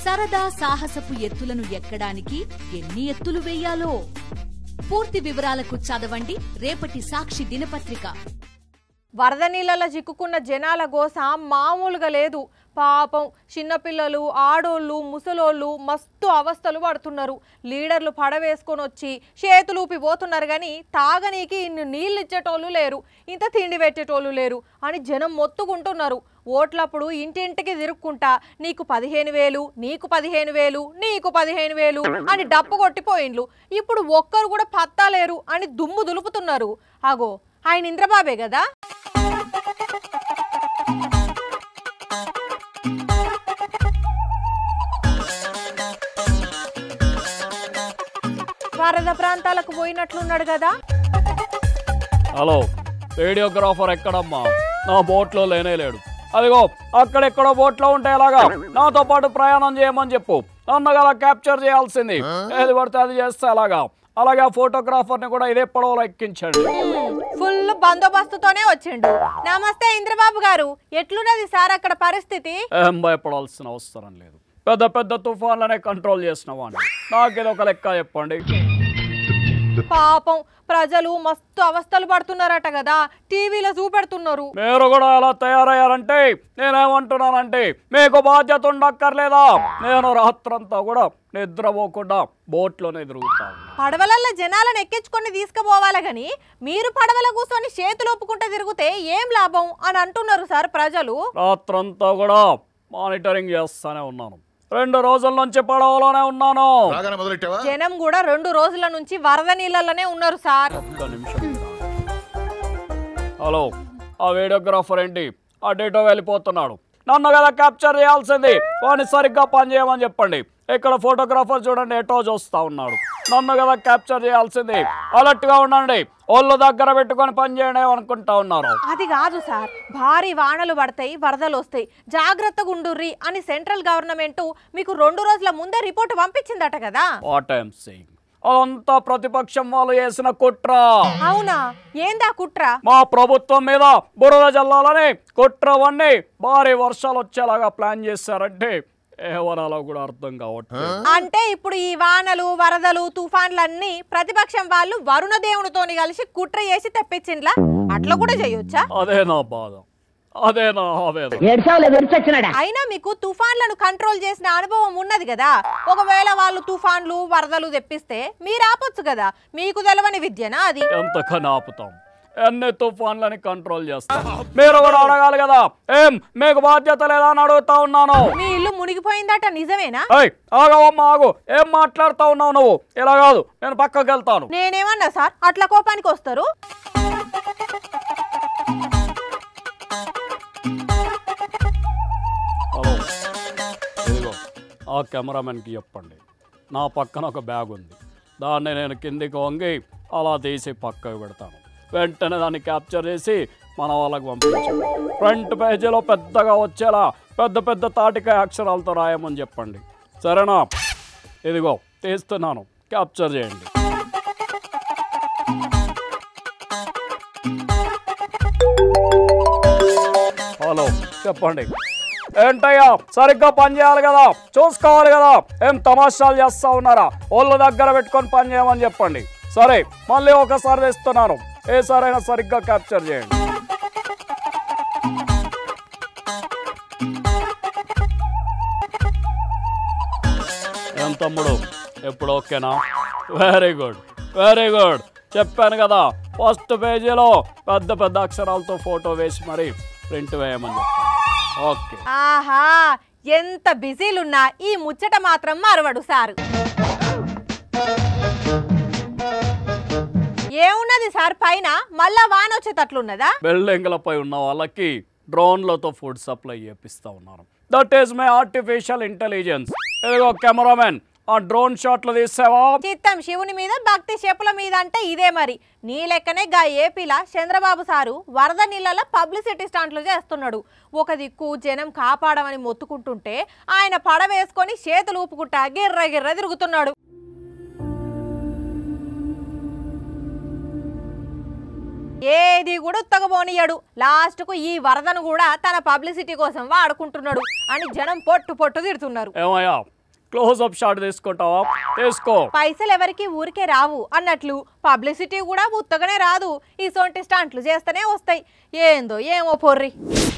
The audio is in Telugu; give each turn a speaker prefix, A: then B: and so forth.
A: సరదా సాహసపు ఎత్తులను ఎక్కడానికి ఎన్ని ఎత్తులు వెయ్యాలో పూర్తి వివరాలకు చదవండి రేపటి సాక్షి దినపత్రిక
B: వరద నీళ్ళలో చిక్కుకున్న జనాల గోస మామూలుగా లేదు పాపం చిన్నపిల్లలు ఆడోళ్ళు ముసలోళ్ళు మస్తు అవస్థలు పడుతున్నారు లీడర్లు పడవేసుకొని వచ్చి చేతులు ఊపిపోతున్నారు కానీ తాగనీకి ఇన్ని నీళ్ళు ఇచ్చేటోళ్ళు లేరు ఇంత తిండి పెట్టేటోళ్ళు లేరు అని జనం మొత్తుకుంటున్నారు ఓట్లప్పుడు ఇంటింటికి తిరుక్కుంటా నీకు పదిహేను వేలు నీకు పదిహేను వేలు నీకు పదిహేను వేలు అని డప్పు కొట్టిపోయిండ్లు ఇప్పుడు ఒక్కరు కూడా పత్తా లేరు అని దుమ్ము దులుపుతున్నారు అగో ఆయన ఇంద్రబాబే కదా వరద ప్రాంతాలకు పోయినట్లున్నాడు కదా
C: హలో వీడియోగ్రాఫర్ ఎక్కడమ్మా నా బోట్లో లేనే లేడు అదిగో అక్కడెక్కడో బోట్లో ఉంటే ఎలాగా నాతో పాటు ప్రయాణం చేయమని చెప్పు నన్ను కదా క్యాప్చర్ చేయాల్సింది ఏది పడితే అది చేస్తే అలాగా అలాగే ఆ ఫోటోగ్రాఫర్ని కూడా ఇదే పడవలో ఎక్కించండి
B: ఫుల్ బందోబస్తుతోనే వచ్చిండు నమస్తే ఇంద్రబాబు గారు ఎట్లున్నది సార్ అక్కడ పరిస్థితి
C: ఏం భయపడాల్సిన అవసరం లేదు పెద్ద పెద్ద తుఫాన్లనే కంట్రోల్ చేసిన వాడిని నాకేదో ఒక లెక్క చెప్పండి
B: పాపం ప్రజలు మస్తు అవస్థలు పడుతున్నారట కదా టీవీలో చూపెడుతున్నారు
C: మీరు కూడా అలా తయారయ్యారంటే నేనేమంటున్నానంటే మీకు బాధ్యత ఉండక్కర్లేదా నేను రాత్రంతా కూడా నిద్రపోకుండా బోట్లోనే తిరుగుతాను
B: పడవలల్లో జనాలను ఎక్కించుకొని తీసుకుపోవాలి గాని మీరు పడవల కూర్చొని చేతులు ఒప్పుకుంటే తిరిగితే ఏం లాభం అని అంటున్నారు సార్ ప్రజలు
C: రాత్రంతా కూడా మానిటరింగ్ చేస్తానే ఉన్నాను రెండు రోజుల నుంచి పడవలోనే ఉన్నాను
D: రాగానే మొదలెట్టావా
B: జనం కూడా రెండు రోజుల నుంచి వరద నీళ్ళలోనే ఉన్నారు సార్
C: ఒక్క నిమిషం హలో ఆ వీడియోగ్రాఫర్ ఏంటి అటేటో వెళ్ళిపోతున్నాడు నన్ను కదా క్యాప్చర్ చేయాల్సింది వాడిని సరిగ్గా పని చేయమని చెప్పండి ఇక్కడ ఫోటోగ్రాఫర్ చూడండి ఎటో చూస్తా ఉన్నాడు నన్ను కదా క్యాప్చర్ చేయాల్సింది అలర్ట్ గా ఉండండి ఒళ్ళు దగ్గర పెట్టుకొని పని చేయండి అనుకుంటా ఉన్నారు
B: అది కాదు సార్ భారీ వానలు పడతాయి వరదలు వస్తాయి జాగ్రత్తగా ఉండుర్రి అని సెంట్రల్ గవర్నమెంట్ మీకు రెండు రోజుల ముందే రిపోర్ట్ పంపించిందట కదా
C: వాట్ ఐఎమ్ సెయింగ్ అదంతా ప్రతిపక్షం వాళ్ళు చేసిన కుట్ర
B: అవునా ఏందా కుట్ర
C: మా ప్రభుత్వం మీద బురద జల్లాలని కుట్రవన్నీ భారీ వర్షాలు వచ్చేలాగా ప్లాన్ చేశారంటే ఏవనాలో కూడా అర్థం కావట్లేదు
B: అంటే ఇప్పుడు ఈ వానలు వరదలు తుఫాన్లన్నీ ప్రతిపక్షం వాళ్ళు వరుణ దేవునితోని కలిసి కుట్ర చేసి తెప్పించిండ్లా అట్లా కూడా చేయొచ్చా
C: అదే నా బాధ అదే నా ఆవేదన
E: ఏడ్చావులే విరిచొచ్చినాడా
B: అయినా మీకు తుఫాన్లను కంట్రోల్ చేసిన అనుభవం ఉన్నది కదా ఒకవేళ వాళ్ళు తుఫాన్లు వరదలు తెప్పిస్తే మీరు ఆపొచ్చు కదా మీకు తెలవని విద్యనా అది
C: ఎంతకని ఆపుతాం ఎన్ని తుఫాన్లని కంట్రోల్ చేస్తాం మీరు కూడా అడగాలి కదా ఏం మీకు బాధ్యత లేదా అని అడుగుతా ఉన్నాను
B: మీ ఇల్లు మునిగిపోయిందట నిజమేనా
C: ఏయ్ ఆగవమ్మా ఆగు ఏం మాట్లాడుతా ఉన్నావు నువ్వు ఇలా కాదు నేను పక్కకి వెళ్తాను
B: నేనేమన్నా సార్ అట్లా కోపానికి వస్తారు
C: హలో ఇదిగో ఆ కెమెరామెన్కి చెప్పండి నా పక్కన ఒక బ్యాగ్ ఉంది దాన్ని నేను కిందికి వంగి అలా తీసి పక్కకు పెడతాను వెంటనే దాన్ని క్యాప్చర్ చేసి మన వాళ్ళకి పంపించండి ఫ్రంట్ పేజీలో పెద్దగా వచ్చేలా పెద్ద పెద్ద తాటికాయ అక్షరాలతో రాయమని చెప్పండి సరేనా ఇదిగో తీస్తున్నాను క్యాప్చర్ చేయండి హలో చెప్పండి ఏంటయ్యా సరిగ్గా పని చేయాలి కదా చూసుకోవాలి కదా ఏం తమాషాలు చేస్తా ఉన్నారా ఒళ్ళు దగ్గర పెట్టుకొని పని చేయమని చెప్పండి సరే మళ్ళీ ఒకసారి వేస్తున్నాను ఏ సారైనా సరిగ్గా క్యాప్చర్ చేయండి ఏం తమ్ముడు ఎప్పుడు ఓకేనా వెరీ గుడ్ వెరీ గుడ్ చెప్పాను కదా ఫస్ట్ పేజీలో పెద్ద పెద్ద అక్షరాలతో ఫోటో వేసి మరి ప్రింట్ వేయమని చెప్పాను ఓకే
B: ఆహా ఎంత బిజీలున్నా ఈ ముచ్చట మాత్రం మరవడు సారు ఏమున్నది సార్ పైన మళ్ళా వాన వచ్చేటట్లున్నదా
C: బిల్డింగ్లపై ఉన్న వాళ్ళకి డ్రోన్లతో ఫుడ్ సప్లై చేపిస్తా ఉన్నారు that is my artificial intelligence ఇదిగో కెమెరామెన్ ఆ డ్రోన్ షాట్లు తీసావా
B: చిత్తం శివుని మీద భక్తి చెప్పుల మీద అంటే ఇదే మరి నీ లెక్కనే గా ఏపీలా చంద్రబాబు సారు వరద నీళ్ళలో పబ్లిసిటీ స్టాంట్లు చేస్తున్నాడు ఒక దిక్కు జనం కాపాడమని మొత్తుకుంటుంటే ఆయన పడ వేసుకొని చేతులు ఊపుకుంటా గిర్ర గిర్ర తిరుగుతున్నాడు ఏది కూడా ఉత్తగబోనియాడు లాస్ట్కు ఈ వరదను కూడా తన పబ్లిసిటీ కోసం వాడుకుంటున్నాడు అని జనం పొట్టు పొట్టు తిడుతున్నారు
C: ఏమయ్యా క్లోజ్అప్ షాట్ తీసుకుంటావా తీసుకో
B: పైసలు ఎవరికి ఊరికే రావు అన్నట్లు పబ్లిసిటీ కూడా ఉత్తగానే రాదు ఈ సొంటి స్టంట్లు చేస్తూనే వస్తాయి ఏందో ఏమో పొర్రి